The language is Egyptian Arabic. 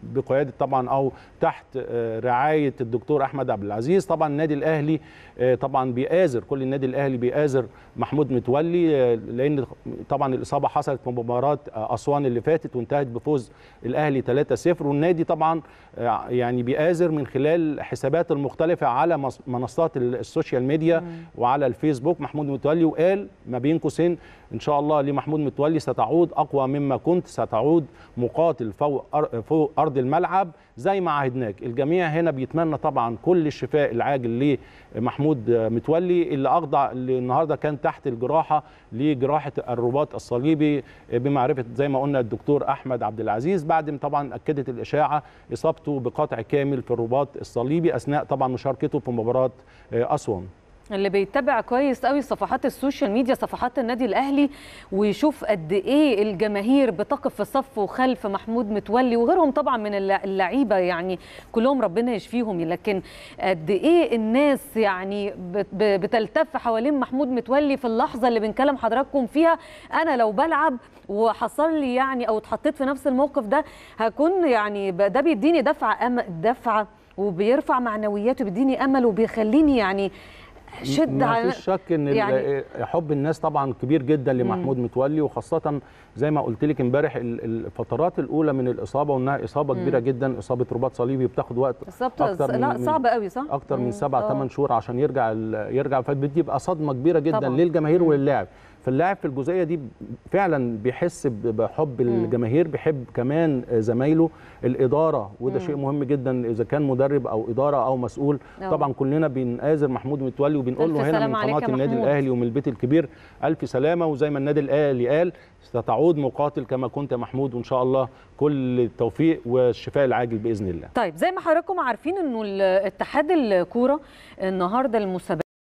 بقياده طبعا او تحت آه، رعايه الدكتور احمد عبد العزيز طبعا النادي الاهلي آه، طبعا بيآزر كل النادي الاهلي بيآزر محمود متولي آه، لان طبعا الاصابه حصلت في مباراه آه، اسوان اللي فاتت وانتهت بفوز الاهلي 3-0 والنادي طبعا آه، يعني بيآزر من خلال حساباته المختلفه على مص- منصات ال- السوشيال ميديا وعلى الفيسبوك محمود متولي وقال ما بين قوسين ان شاء الله لمحمود متولي ستعود اقوى مما كنت ستعود مقاتل فوق أر- فوق ارض الملعب زي ما عهدناك الجميع هنا بيتمنى طبعا كل الشفاء العاجل لمحمود متولي اللي اخضع اللي النهارده كان تحت الجراحه لجراحه الرباط الصليبي بمعرفه زي ما قلنا الدكتور احمد عبد العزيز بعد ما طبعا اكدت الاشاعه اصابته بقطع كامل في الرباط الصليبي اثناء طبعا مشاركته في مباراه اسوان اللي بيتابع كويس قوي صفحات السوشيال ميديا صفحات النادي الاهلي ويشوف قد ايه الجماهير بتقف في صف وخلف محمود متولي وغيرهم طبعا من الل- اللعيبه يعني كلهم ربنا يشفيهم لكن قد ايه الناس يعني بت- ب- بتلتف حوالين محمود متولي في اللحظه اللي بنكلم حضراتكم فيها انا لو بلعب وحصل لي يعني او اتحطيت في نفس الموقف ده هكون يعني ب- ده بيديني دفعه أم دفعه وبيرفع معنوياتي وبيديني امل وبيخليني يعني شد ما على فيش شك ان يعني- يعني حب الناس طبعا كبير جدا لمحمود متولي وخاصه زي ما قلت لك امبارح ال- الفترات الاولى من الاصابه وانها اصابه كبيره جدا اصابه رباط صليبي بتاخد وقت بالظبط أكتر من- لا من- صعب قوي صح اكتر مم. من سبع آه. ثمان شهور عشان يرجع ال- يرجع فبتبقى صدمه كبيره جدا طبعاً. للجماهير وللاعب فاللاعب في الجزئيه دي فعلا بيحس ب- بحب الجماهير بيحب كمان زمايله الاداره وده شيء مهم جدا اذا كان مدرب او اداره او مسؤول أه. طبعا كلنا بنآزر محمود متولي وبنقول ألف له هنا سلامة من عليك قناه يا النادي محمود. الاهلي ومن البيت الكبير الف سلامه وزي ما النادي الاهلي قال ستعود مقاتل كما كنت يا محمود وان شاء الله كل التوفيق والشفاء العاجل باذن الله طيب زي ما حضراتكم عارفين انه ال- اتحاد الكوره النهارده المسابقات